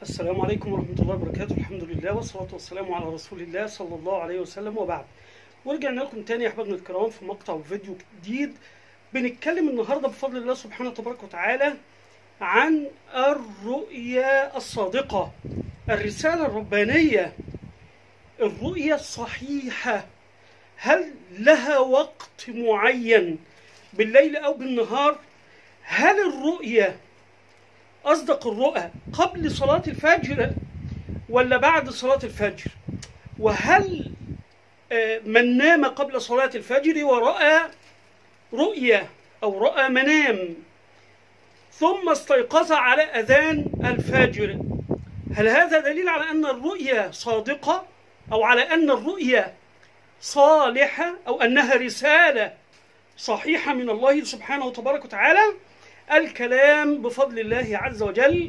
السلام عليكم ورحمة الله وبركاته الحمد لله والصلاة والسلام على رسول الله صلى الله عليه وسلم وبعد ورجعنا لكم تاني يا أحبابنا الكرام في مقطع وفيديو جديد بنتكلم النهاردة بفضل الله سبحانه تبارك وتعالى عن الرؤيا الصادقة الرسالة الربانية الرؤيا الصحيحة هل لها وقت معين بالليل أو بالنهار هل الرؤيا أصدق الرؤى قبل صلاة الفجر ولا بعد صلاة الفجر وهل آه، من نام قبل صلاة الفجر ورأى رؤيا أو رأى منام ثم استيقظ على أذان الفجر هل هذا دليل على أن الرؤيا صادقة أو على أن الرؤيا صالحة أو أنها رسالة صحيحة من الله سبحانه وتبارك وتعالى الكلام بفضل الله عز وجل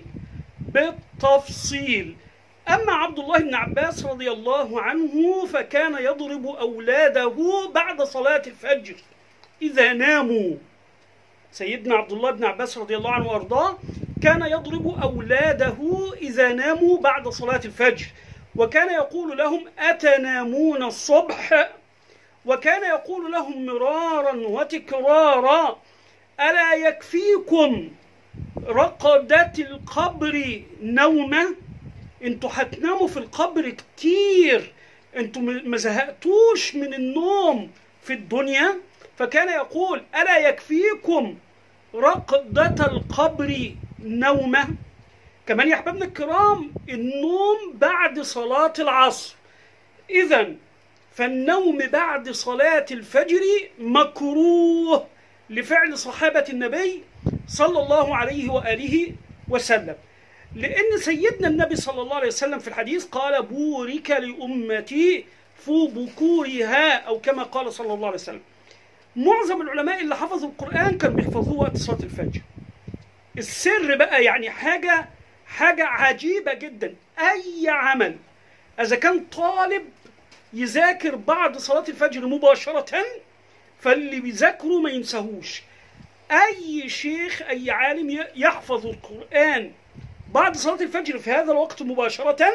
بالتفصيل أما عبد الله بن عباس رضي الله عنه فكان يضرب أولاده بعد صلاة الفجر إذا ناموا سيدنا عبد الله بن عباس رضي الله عنه وأرضاه كان يضرب أولاده إذا ناموا بعد صلاة الفجر وكان يقول لهم أتنامون الصبح وكان يقول لهم مرارا وتكرارا ألا يكفيكم رقدة القبر نومة انتوا هتناموا في القبر كتير انتوا ما زهقتوش من النوم في الدنيا فكان يقول ألا يكفيكم رقدة القبر نومة كمان يا أحبابنا الكرام النوم بعد صلاة العصر إذا فالنوم بعد صلاة الفجر مكروه لفعل صحابة النبي صلى الله عليه وآله وسلم لأن سيدنا النبي صلى الله عليه وسلم في الحديث قال بورك لأمتي في بكورها أو كما قال صلى الله عليه وسلم معظم العلماء اللي حفظوا القرآن كانوا بيحفظوه وقت صلاة الفجر السر بقى يعني حاجة حاجة عجيبة جدا أي عمل إذا كان طالب يذاكر بعد صلاة الفجر مباشرة فاللي بيذاكره ما ينساهوش اي شيخ اي عالم يحفظ القران بعد صلاه الفجر في هذا الوقت مباشره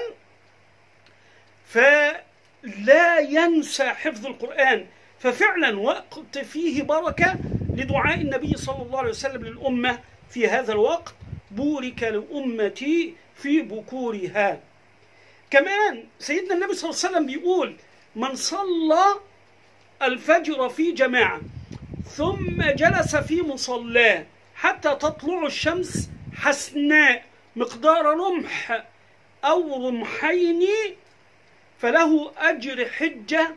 فلا ينسى حفظ القران ففعلا وقت فيه بركه لدعاء النبي صلى الله عليه وسلم للامه في هذا الوقت بورك لامتي في بكورها كمان سيدنا النبي صلى الله عليه وسلم بيقول من صلى الفجر في جماعة ثم جلس في مصلاه حتى تطلع الشمس حسناء مقدار رمح أو رمحين فله أجر حجة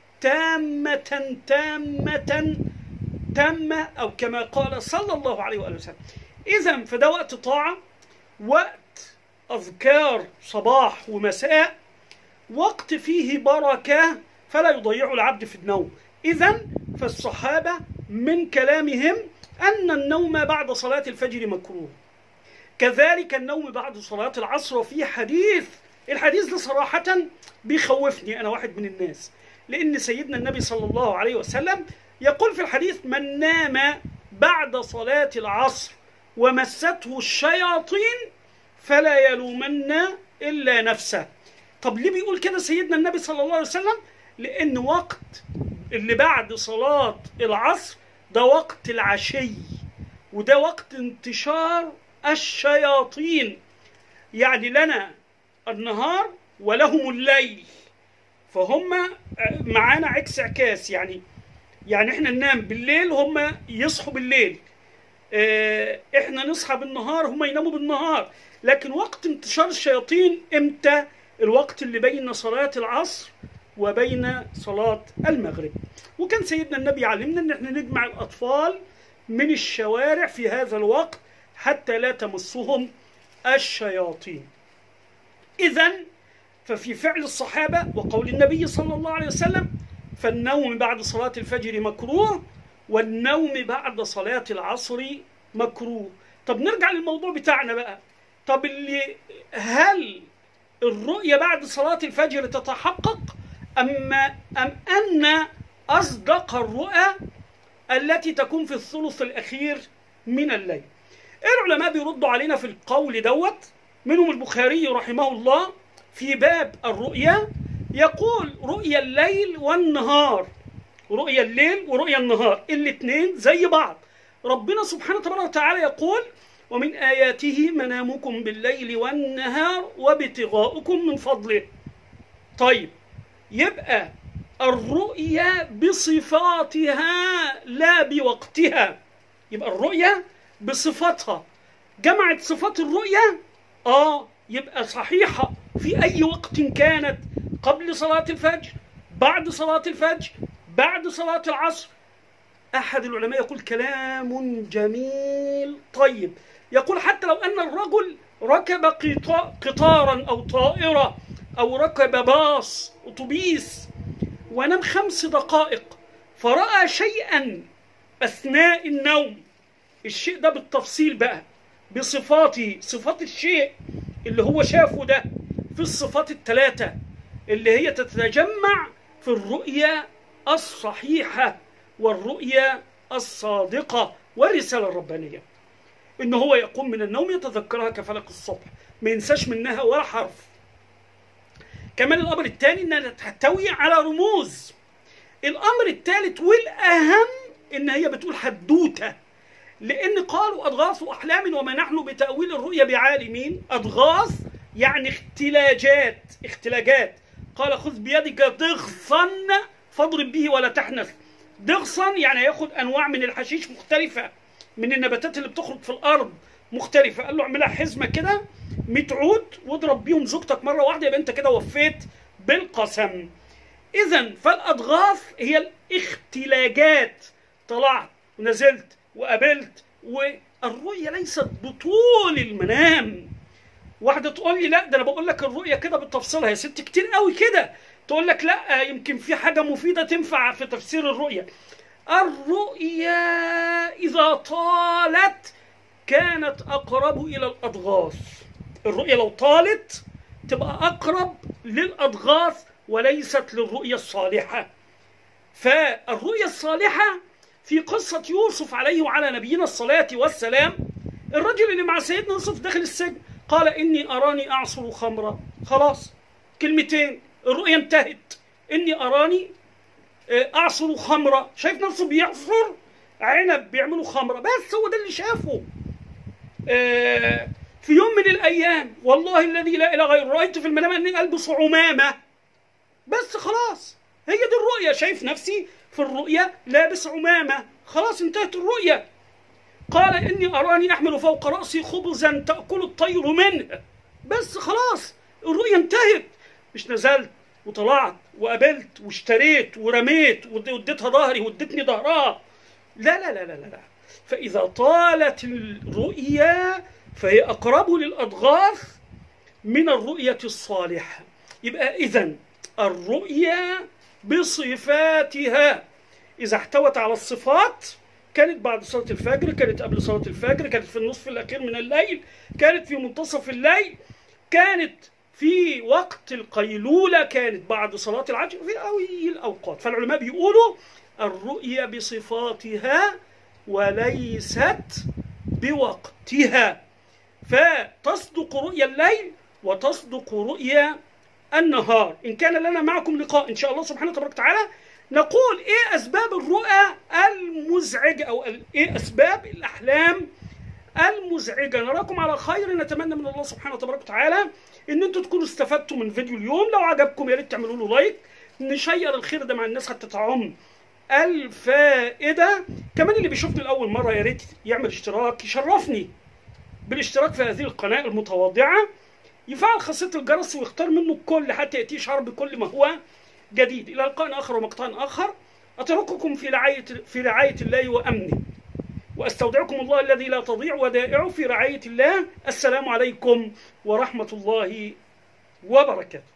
تامة تامة تامة أو كما قال صلى الله عليه وآله وسلم إذا فده وقت طاعة وقت أذكار صباح ومساء وقت فيه بركة فلا يضيع العبد في النوم إذا فالصحابة من كلامهم أن النوم بعد صلاة الفجر مكروه كذلك النوم بعد صلاة العصر وفي حديث الحديث ده صراحة بيخوفني أنا واحد من الناس لأن سيدنا النبي صلى الله عليه وسلم يقول في الحديث من نام بعد صلاة العصر ومسته الشياطين فلا يلومن إلا نفسه طب ليه بيقول كده سيدنا النبي صلى الله عليه وسلم لان وقت اللي بعد صلاة العصر ده وقت العشي وده وقت انتشار الشياطين يعني لنا النهار ولهم الليل فهم معانا عكس عكاس يعني يعني احنا ننام بالليل هم يصحوا بالليل اه احنا نصحى بالنهار هم يناموا بالنهار لكن وقت انتشار الشياطين امتى الوقت اللي بين صلاة العصر وبين صلاة المغرب وكان سيدنا النبي علمنا ان احنا نجمع الاطفال من الشوارع في هذا الوقت حتى لا تمسهم الشياطين اذا ففي فعل الصحابة وقول النبي صلى الله عليه وسلم فالنوم بعد صلاة الفجر مكروه والنوم بعد صلاة العصر مكروه طب نرجع للموضوع بتاعنا بقى طب اللي هل الرؤية بعد صلاة الفجر تتحقق أم أم أن أصدق الرؤى التي تكون في الثلث الأخير من الليل العلماء بيردوا علينا في القول دوت منهم البخاري رحمه الله في باب الرؤيا يقول رؤيا الليل والنهار رؤيا الليل ورؤيا النهار الاثنين زي بعض ربنا سبحانه وتعالى وتعالى يقول ومن آياته منامكم بالليل والنهار وابتغاؤكم من فضله طيب يبقى الرؤيا بصفاتها لا بوقتها يبقى الرؤيا بصفاتها جمعت صفات الرؤيا اه يبقى صحيحة في أي وقت كانت قبل صلاة الفجر بعد صلاة الفجر بعد صلاة العصر أحد العلماء يقول كلام جميل طيب يقول حتى لو أن الرجل ركب قطا- قطارا أو طائرة أو ركب باص أتوبيس ونام خمس دقائق فرأى شيئا أثناء النوم الشيء ده بالتفصيل بقى بصفاته صفات الشيء اللي هو شافه ده في الصفات الثلاثة اللي هي تتجمع في الرؤية الصحيحة والرؤية الصادقة والرسالة الربانية إن هو يقوم من النوم يتذكرها كفلق الصبح ما ينساش منها ولا حرف كمان الأمر الثاني إنها تحتوي على رموز الأمر الثالث والأهم إن هي بتقول حدوتة لأن قالوا أضغاث أحلام وما نحن بتأويل الرؤيا بعالمين أضغاث يعني اختلاجات اختلاجات قال خذ بيدك ضغصا فاضرب به ولا تحنث ضغصا يعني ياخد أنواع من الحشيش مختلفة من النباتات اللي بتخرج في الأرض مختلفة قال له اعملها حزمة كده 100 عود واضرب بيهم زوجتك مرة واحدة يبقى أنت كده وفيت بالقسم إذا فالأضغاث هي الاختلاجات طلعت ونزلت وقابلت والرؤية ليست بطول المنام واحدة تقول لي لا ده أنا بقول لك الرؤية كده بتفصيلها يا ست كتير قوي كده تقول لك لا يمكن في حاجة مفيدة تنفع في تفسير الرؤية الرؤيا إذا طالت كانت أقرب إلى الأضغاث الرؤية لو طالت تبقى أقرب للأضغاث وليست للرؤية الصالحة فالرؤية الصالحة في قصة يوسف عليه وعلى نبينا الصلاة والسلام الرجل اللي مع سيدنا يوسف داخل السجن قال إني أراني أعصر خمرا خلاص كلمتين الرؤية انتهت إني أراني أعصر خمرا شايف نفسه بيعصر عنب بيعملوا خمرة بس هو ده اللي شافه آه، في يوم من الأيام والله الذي لا إله غيره رأيت في المنام أني ألبس عمامة بس خلاص هي دي الرؤية شايف نفسي في الرؤية لابس عمامة خلاص انتهت الرؤية قال إني أراني أحمل فوق رأسي خبزا تأكل الطير منه بس خلاص الرؤية انتهت مش نزلت وطلعت وقابلت واشتريت ورميت واديتها ظهري وادتني ظهرها لا لا لا لا لا فإذا طالت الرؤيا فهي أقرب للأضغاث من الرؤية الصالحة يبقى إذا الرؤيا بصفاتها إذا احتوت على الصفات كانت بعد صلاة الفجر كانت قبل صلاة الفجر كانت في النصف الأخير من الليل كانت في منتصف الليل كانت في وقت القيلولة كانت بعد صلاة العصر في أوي الأوقات فالعلماء بيقولوا الرؤيا بصفاتها وليست بوقتها فتصدق رؤيا الليل وتصدق رؤيا النهار إن كان لنا معكم لقاء إن شاء الله سبحانه وتبارك وتعالى نقول إيه أسباب الرؤى المزعجة أو إيه أسباب الأحلام المزعجة نراكم على خير نتمنى من الله سبحانه وتبارك وتعالى ان انتم تكونوا استفدتوا من فيديو اليوم لو عجبكم يا ريت تعملوا له لايك نشير الخير ده مع الناس حتى تعم الفائدة كمان اللي بيشوفني لأول مرة يا ريت يعمل اشتراك يشرفني بالاشتراك في هذه القناة المتواضعة يفعل خاصية الجرس ويختار منه الكل حتى يأتيه شعر بكل ما هو جديد إلى لقاء آخر ومقطع آخر أترككم في رعاية في رعاية الله وأمنه واستودعكم الله الذي لا تضيع ودائعه في رعايه الله السلام عليكم ورحمه الله وبركاته